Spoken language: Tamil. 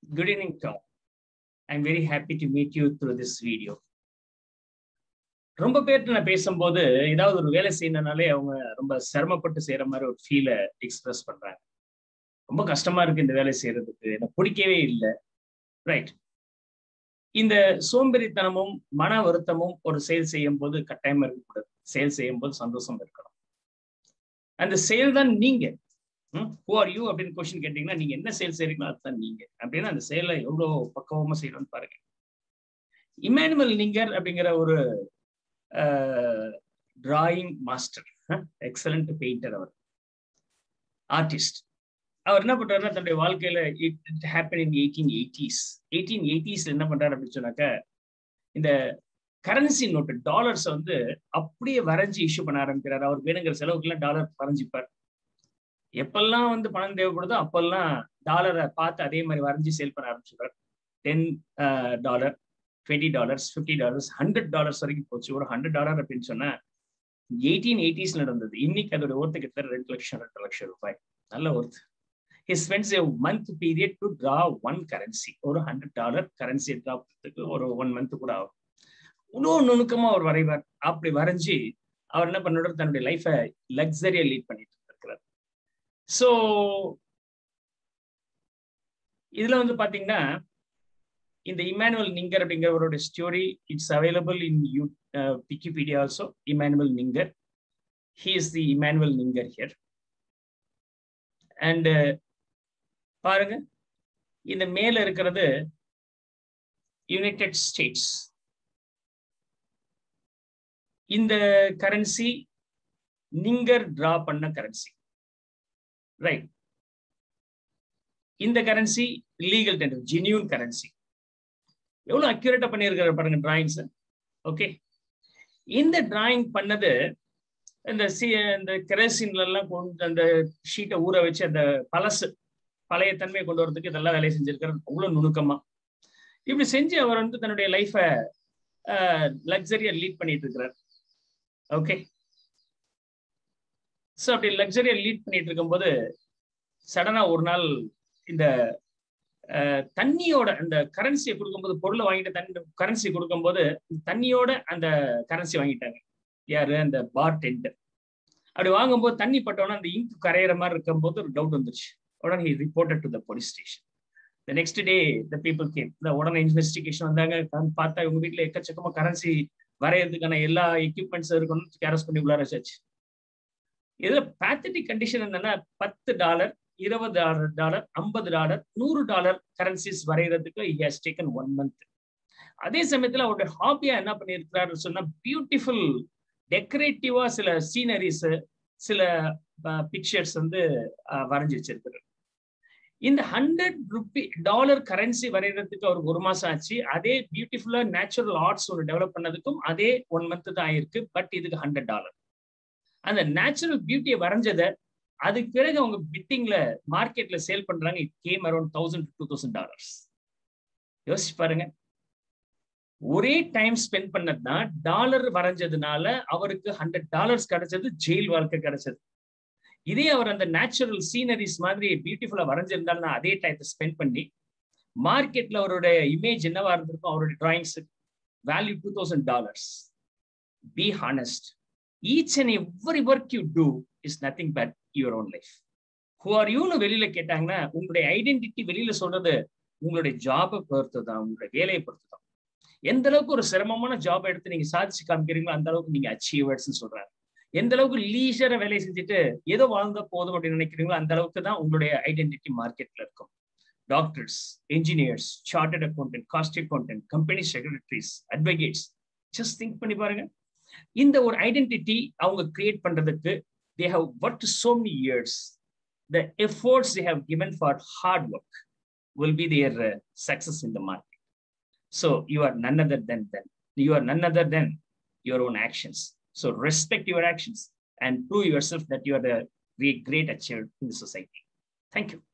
Good evening, Tom. I'm very happy to meet you through this video. ரொம்ப பேர்கிட்ட நான் பேசும்போது ஏதாவது ஒரு வேலை செய்யணும்னாலே அவங்க ரொம்ப சிரமப்பட்டு செய்யற மாதிரி ஒரு ஃபீலை எக்ஸ்பிரஸ் பண்றாங்க ரொம்ப கஷ்டமா இருக்கு இந்த வேலை செய்யறதுக்கு எனக்கு பிடிக்கவே இல்லை ரைட் இந்த சோம்பேறித்தனமும் மன வருத்தமும் ஒரு செயல் செய்யும் போது கட்டாயமா இருக்கக்கூடாது செயல் செய்யும் போது சந்தோஷம் இருக்கணும் அந்த செயல் தான் நீங்க ஹூ ஆர் யூ அப்படின்னு கொஸ்டின் கேட்டீங்கன்னா நீங்க என்ன செயல் செய்றீங்களோ அதுதான் நீங்க அப்படின்னு அந்த செயலை எவ்வளவு பக்குவமா செய்யணும்னு பாருங்க இமானுவல் நிங்கர் அப்படிங்கிற ஒரு டிராயிங் மாஸ்டர் எக்ஸலண்ட் பெயிண்டர் அவர் ஆர்டிஸ்ட் அவர் என்ன பண்றாருன்னா தன்னுடைய வாழ்க்கையில it happen in eighteen eighties eighteen எயிட்டிஸ்ல என்ன பண்றாரு அப்படின்னு சொன்னாக்க இந்த கரன்சி நோட்டு டாலர்ஸ் வந்து அப்படியே வரைஞ்சி இஷ்யூ பண்ண ஆரம்பிக்கிறார் அவர் வேணுங்கிற செலவுக்குலாம் டாலர் வரைஞ்சிப்பார் எப்பெல்லாம் வந்து பணம் தேவைப்படுதோ அப்பெல்லாம் டாலரை பார்த்து அதே மாதிரி வரைஞ்சி சேல் பண்ண ஆரம்பிச்சிடுறார் ten dollar twenty dollars fifty dollars hundred dollars வரைக்கும் போச்சு ஒரு ஹண்ட்ரட் டாலர் அப்படின்னு சொன்னா எயிட்டீன் எயிட்டிஸ்ல நடந்தது இன்னைக்கு அதோட ஒர்த்து கிட்ட ரெண்டு லட்சம் ரெண்டு லட்சம் ரூபாய் நல்ல worth he spends a month period to draw one currency ஒரு ஹண்ட்ரட் டாலர் கரன்சி ட்ரா பண்ணுறதுக்கு ஒரு ஒன் மந்த் கூட ஆகும் இன்னும் நுணுக்கமா அவர் வரைவார் அப்படி வரைஞ்சி அவர் என்ன பண்ணுறாரு தன்னுடைய லைஃபை லக்ஸரியா லீட் பண்ணிட்டு இருக்கிறார் ஸோ இதுல வந்து பாத்தீங்கன்னா இந்த இமானுவல் நிங்கர் அப்படிங்கிறவரோட story it's available in you Wikipedia also Emanuel Ninger he is the Emanuel Ninger here and பாருங்க இந்த மேல இருக்கிறது யுனைடெட் ஸ்டேட்ஸ் இந்த கரன்சி நிங்கர் டிரா பண்ண கரன்சி ரைட் இந்த currency legal tender genuine currency எவ்வளவு அக்யூரேட்டா பண்ணியிருக்காரு பாருங்க டிராயிங்ஸ் ஓகே இந்த டிராயிங் பண்ணது இந்த சி இந்த கெரசின்ல எல்லாம் கொண்டு அந்த ஷீட்டை ஊற வச்சு அந்த பழசு பழைய தன்மையை கொண்டு வரதுக்கு இதெல்லாம் வேலையை செஞ்சிருக்காரு அவ்வளவு நுணுக்கமா இப்படி செஞ்சு அவர் வந்து தன்னுடைய லைஃபை லக்ஸரியா லீட் பண்ணிட்டு இருக்கிறார் ஓகே ஸோ அப்படி லக்ஸரியா லீட் பண்ணிட்டு இருக்கும்போது சடனா ஒரு நாள் இந்த தண்ணியோட அந்த கரன்சியை கொடுக்கும்போது பொருளை வாங்கிட்டு தண்ணி கரன்சி கொடுக்கும்போது தண்ணியோட அந்த கரன்சி வாங்கிட்டாங்க யாரு அந்த பார் டென்ட் அப்படி வாங்கும்போது தண்ணி பட்டோன்னா அந்த இங்க் கரையிற மாதிரி இருக்கும்போது ஒரு டவுட் வந்துருச்சு உடனே he reported to the police station the next day the people came இந்த உடனே இன்வெஸ்டிகேஷன் வந்தாங்க பார்த்தா இவங்க வீட்டில் எக்கச்சக்கமா கரன்சி வரையறதுக்கான எல்லா எக்யூப்மெண்ட்ஸ் இருக்கணும்னு கேரஸ் பண்ணி உள்ளார வச்சாச்சு இதுல பேத்தட்டிக் கண்டிஷன் என்னன்னா பத்து டாலர் இருபது டாலர் டாலர் ஐம்பது டாலர் நூறு டாலர் கரன்சிஸ் வரைகிறதுக்கு ஹேஸ் டேக்கன் ஒன் மந்த் அதே சமயத்துல அவருடைய ஹாபியா என்ன பண்ணியிருக்கிறாரு சொன்னா பியூட்டிஃபுல் டெக்கரேட்டிவா சில சீனரிஸ் சில பிக்சர்ஸ் வந்து வரைஞ்சி வச்சிருக்கிறார் இந்த ஹண்ட்ரட் ருபி டாலர் கரன்சி வரைகிறதுக்கு அவருக்கு ஒரு மாசம் ஆச்சு அதே பியூட்டிஃபுல்லா நேச்சுரல் ஆர்ட்ஸ் ஒன்று டெவலப் பண்ணதுக்கும் அதே ஒன் மந்த் தான் ஆயிருக்கு பட் இதுக்கு ஹண்ட்ரட் டாலர் அந்த நேச்சுரல் பியூட்டியை வரைஞ்சதை அதுக்கு பிறகு அவங்க பிட்டிங்ல மார்க்கெட்ல சேல் பண்றாங்க it came around thousand two thousand dollars யோசிச்சு பாருங்க ஒரே டைம் ஸ்பெண்ட் பண்ணதுதான் டாலர் வரைஞ்சதுனால அவருக்கு ஹண்ட்ரட் டாலர்ஸ் கிடைச்சது ஜெயில் வாழ்க்கை கிடைச்சது இதே அவர் அந்த நேச்சுரல் சீனரிஸ் மாதிரி பியூட்டிஃபுல்லா வரைஞ்சிருந்தாலும் அதே டைத்தை ஸ்பெண்ட் பண்ணி மார்க்கெட்ல அவருடைய இமேஜ் என்னவா இருந்திருக்கும் அவருடைய drawings value two thousand dollars be honest each and every work you do is nothing but your own life who are யூன்னு வெளியில கேட்டாங்கன்னா உங்களுடைய ஐடென்டிட்டி வெளியில சொல்றது உங்களுடைய ஜாபை பொறுத்து தான் உங்களுடைய வேலையை பொறுத்து தான் எந்த அளவுக்கு ஒரு சிரமமான ஜாப் எடுத்து நீங்க சாதிச்சு காமிக்கிறீங்களோ அந்த அளவுக்கு நீங்க அச்சீவர்ஸ் சொல்றாங்க எந்த அளவுக்கு லீஷரை வேலையை செஞ்சுட்டு ஏதோ வாழ்ந்தா போதும் அப்படின்னு நினைக்கிறீங்களோ அந்த அளவுக்கு தான் உங்களுடைய ஐடென்டிட்டி மார்க்கெட்ல இருக்கும் doctors engineers chartered accountant cost accountant company secretaries advocates just think பண்ணி பாருங்க இந்த ஒரு ஐடென்டிட்டி அவங்க கிரியேட் பண்றதுக்கு they have worked so many years. The efforts they have given for hard work will be their uh, success in the market. So you are none other than them. You are none other than your own actions. So respect your actions and prove yourself that you are the great, great achiever in the society. Thank you.